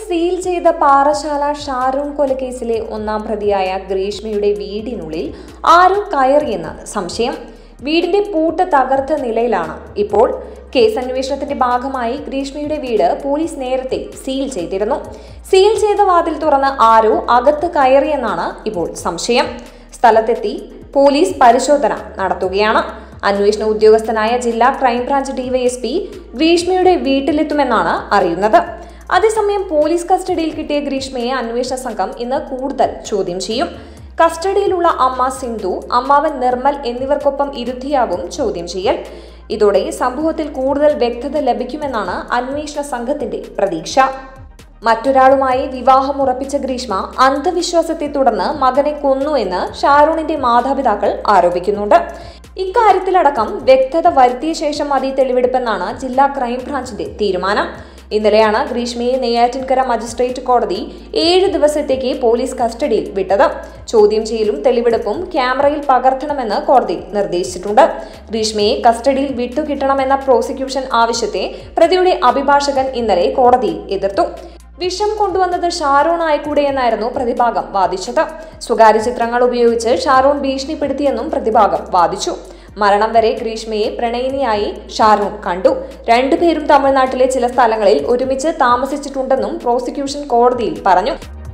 seal ചെയ്ത പാറശാല ഷാരൂൺ കൊലക്കേസിലെ ഒന്നാം പ്രതിയായ ഗ്രീഷ്മയുടെ വീടിനുള്ളിൽ ആരോ കയറിയെന്ന് സംശയം വീടിന്റെ പൂട്ട് തകർത്ത നിലയിലാണ് ഇപ്പോൾ കേസ് അന്വേഷണത്തിന്റെ ഭാഗമായി ഗ്രീഷ്മയുടെ വീട് പോലീസ് നേരത്തെ സീൽ ചെയ്തിരുന്നു സീൽ ചെയ്ത വാതിൽ തുറന്ന് ആരോ അകത്ത് കയറിയെന്നാണ് ഇപ്പോൾ സംശയം സ്ഥലത്തെത്തി പോലീസ് പരിശോധന നടത്തുകയാണ് അന്വേഷണ ഉദ്യോഗസ്ഥനായ ജില്ലാ ക്രൈംബ്രാഞ്ച് ഡിവൈഎസ്പി ഗ്രീഷ്മയുടെ വീട്ടിലെത്തുമെന്നാണ് അറിയുന്നത് അതേസമയം പോലീസ് കസ്റ്റഡിയിൽ കിട്ടിയ ഗ്രീഷ്മയെ അന്വേഷണ സംഘം ഇന്ന് കൂടുതൽ ചോദ്യം ചെയ്യും കസ്റ്റഡിയിലുള്ള അമ്മ സിന്ധു അമ്മാവൻ നിർമ്മൽ എന്നിവർക്കൊപ്പം ഇരുത്തിയാകും ചോദ്യം ചെയ്യൽ ഇതോടെ സംഭവത്തിൽ കൂടുതൽ വ്യക്തത ലഭിക്കുമെന്നാണ് അന്വേഷണ സംഘത്തിന്റെ പ്രതീക്ഷ മറ്റൊരാളുമായി വിവാഹം ഉറപ്പിച്ച ഗ്രീഷ്മ അന്ധവിശ്വാസത്തെ തുടർന്ന് മകനെ കൊന്നു എന്ന് ഷാരൂണിന്റെ മാതാപിതാക്കൾ ആരോപിക്കുന്നുണ്ട് ഇക്കാര്യത്തിലടക്കം വ്യക്തത വരുത്തിയ ശേഷം മതി തെളിവെടുപ്പെന്നാണ് ജില്ലാ ക്രൈംബ്രാഞ്ചിന്റെ തീരുമാനം ഇന്നലെയാണ് ഗ്രീഷ്മയെ നെയ്യാറ്റിൻകര മജിസ്ട്രേറ്റ് കോടതി ഏഴ് ദിവസത്തേക്ക് പോലീസ് കസ്റ്റഡിയിൽ വിട്ടത് ചോദ്യം ചെയ്യലും തെളിവെടുപ്പും ക്യാമറയിൽ പകർത്തണമെന്ന് കോടതി നിർദ്ദേശിച്ചിട്ടുണ്ട് ഗ്രീഷ്മയെ കസ്റ്റഡിയിൽ വിട്ടുകിട്ടണമെന്ന പ്രോസിക്യൂഷൻ ആവശ്യത്തെ പ്രതിയുടെ അഭിഭാഷകൻ ഇന്നലെ കോടതിയിൽ എതിർത്തു വിഷം കൊണ്ടുവന്നത് ഷാരോൺ ആയിക്കൂടെ എന്നായിരുന്നു പ്രതിഭാഗം വാദിച്ചത് സ്വകാര്യ ചിത്രങ്ങൾ ഉപയോഗിച്ച് ഷാരോൺ ഭീഷണിപ്പെടുത്തിയെന്നും പ്രതിഭാഗം വാദിച്ചു മരണം വരെ ഗ്രീഷ്മയെ പ്രണയിനിയായി ഷാരോൺ കണ്ടു രണ്ടുപേരും തമിഴ്നാട്ടിലെ ചില സ്ഥലങ്ങളിൽ ഒരുമിച്ച് താമസിച്ചിട്ടുണ്ടെന്നും പ്രോസിക്യൂഷൻ കോടതിയിൽ പറഞ്ഞു